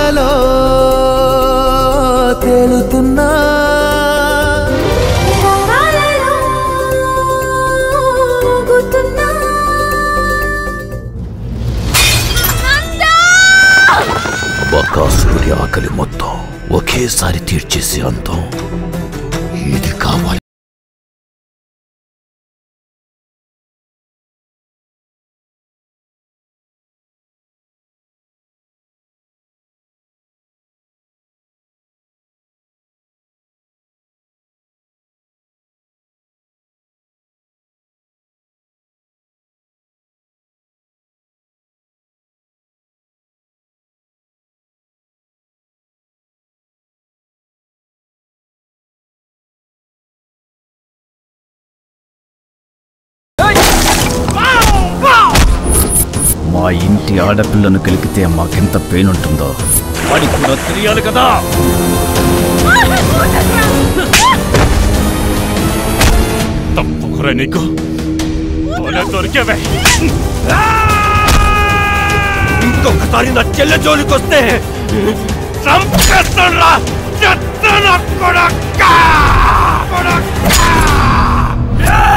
ఊహలలో తేలుతున్నా తరాలలో ఊగుతున్నా. బకాసురుడి ఆకలి మొత్తం ఒకేసారి తీర్చేసే అంతం ఇది కావాలి మా ఇంటి ఆడపిల్లను కలిగితే మాకెంత పెయిన్ ఉంటుందో వాడికి కూడా తెలియాలి కదా తప్పుకురా నీకు తోలే దొరికేవే ఇంకొకసారి నా చెల్లె జోలికొస్తే చంపేస్తాడ్రా చెత్తన కొడక్క కొడక్క